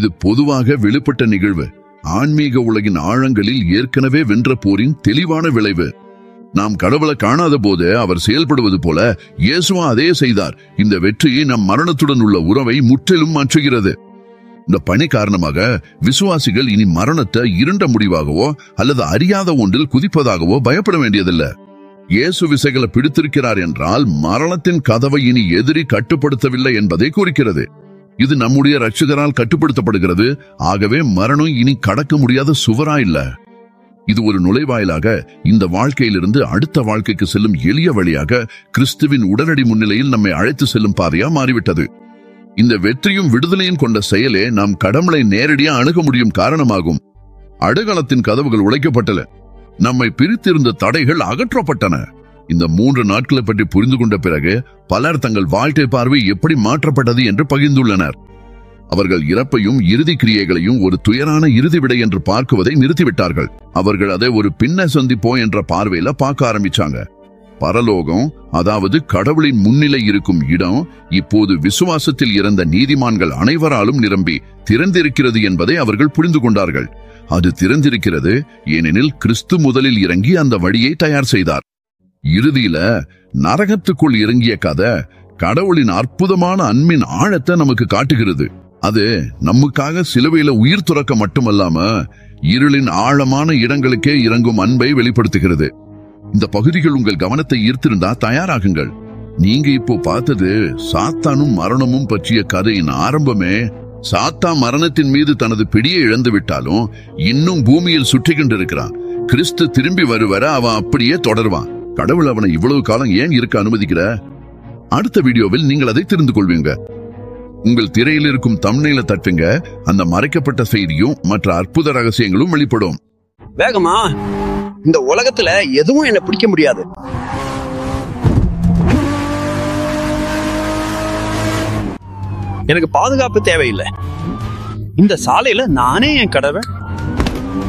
இது பொதுவாக வெளிப்பட்ட நிகழ்வு ஆன்மீக உலகின் ஆழங்களில் ஏற்கனவே வென்ற போரின் தெளிவான விளைவு நாம் கடவுளை காணாத போது அவர் செயல்படுவது போல இயேசுவா அதே செய்தார் இந்த வெற்றி நம் மரணத்துடன் உள்ள உறவை முற்றிலும் மாற்றுகிறது இந்த பணி காரணமாக விசுவாசிகள் இனி மரணத்தை இருண்ட முடிவாகவோ அல்லது அறியாத ஒன்றில் குதிப்பதாகவோ பயப்பட வேண்டியதில்லை இயேசு விசைகளை பிடித்திருக்கிறார் என்றால் மரணத்தின் கதவை இனி எதிரி கட்டுப்படுத்தவில்லை என்பதை குறிக்கிறது இது நம்முடைய ரட்சகரால் கட்டுப்படுத்தப்படுகிறது ஆகவே மரணம் இனி கடக்க முடியாத சுவரா இல்ல இது ஒரு நுழைவாயிலாக இந்த வாழ்க்கையிலிருந்து அடுத்த வாழ்க்கைக்கு செல்லும் எளிய வழியாக கிறிஸ்துவின் உடனடி முன்னிலையில் நம்மை அழைத்து செல்லும் பாதையா மாறிவிட்டது இந்த வெற்றியும் விடுதலையும் கொண்ட செயலே நாம் கடவுளை நேரடியா அணுக முடியும் காரணமாகும் அடுகளத்தின் கதவுகள் உடைக்கப்பட்டன நம்மை பிரித்திருந்த தடைகள் அகற்றப்பட்டன இந்த மூன்று நாட்களை பற்றி புரிந்து கொண்ட பிறகு பலர் தங்கள் வாழ்க்கை பார்வை எப்படி மாற்றப்பட்டது என்று பகிர்ந்துள்ளனர் அவர்கள் இறப்பையும் இறுதி கிரியைகளையும் ஒரு துயரான இறுதி விடை என்று பார்க்குவதை நிறுத்திவிட்டார்கள் அவர்கள் அதை ஒரு பின்ன சந்திப்போ என்ற பார்வையில பார்க்க ஆரம்பிச்சாங்க பரலோகம் அதாவது கடவுளின் முன்னிலை இருக்கும் இடம் இப்போது விசுவாசத்தில் இறந்த நீதிமான்கள் அனைவராலும் நிரம்பி திறந்திருக்கிறது என்பதை அவர்கள் புரிந்து கொண்டார்கள் அது திறந்திருக்கிறது ஏனெனில் கிறிஸ்து முதலில் இறங்கி அந்த வழியை தயார் செய்தார் இறுதியில நரகத்துக்குள் இறங்கிய கதை கடவுளின் அற்புதமான அன்பின் ஆழத்தை நமக்கு காட்டுகிறது அது நமக்காக சிலுவையில உயிர் துறக்க மட்டுமல்லாம இருளின் ஆழமான இடங்களுக்கே இறங்கும் அன்பை வெளிப்படுத்துகிறது இந்த பகுதிகள் உங்கள் கவனத்தை ஈர்த்திருந்தா தயாராகுங்கள் நீங்க இப்போ பார்த்தது சாத்தானும் மரணமும் பற்றிய கதையின் ஆரம்பமே சாத்தா மரணத்தின் மீது தனது பிடியை இழந்து விட்டாலும் இன்னும் பூமியில் சுற்றி கொண்டிருக்கிறான் கிறிஸ்து திரும்பி வருவர அவன் அப்படியே தொடர்வான் கடவுள் அவனை இவ்வளவு காலம் ஏன் இருக்க அனுமதிக்கிற அடுத்த வீடியோவில் நீங்கள் அதை தெரிந்து கொள்வீங்க உங்கள் திரையில் இருக்கும் தம்னையில தட்டுங்க அந்த மறைக்கப்பட்ட செய்தியும் மற்ற அற்புத ரகசியங்களும் வெளிப்படும் வேகமா இந்த உலகத்துல எதுவும் என்ன பிடிக்க முடியாது எனக்கு பாதுகாப்பு தேவையில்லை இந்த சாலையில நானே என் கடவை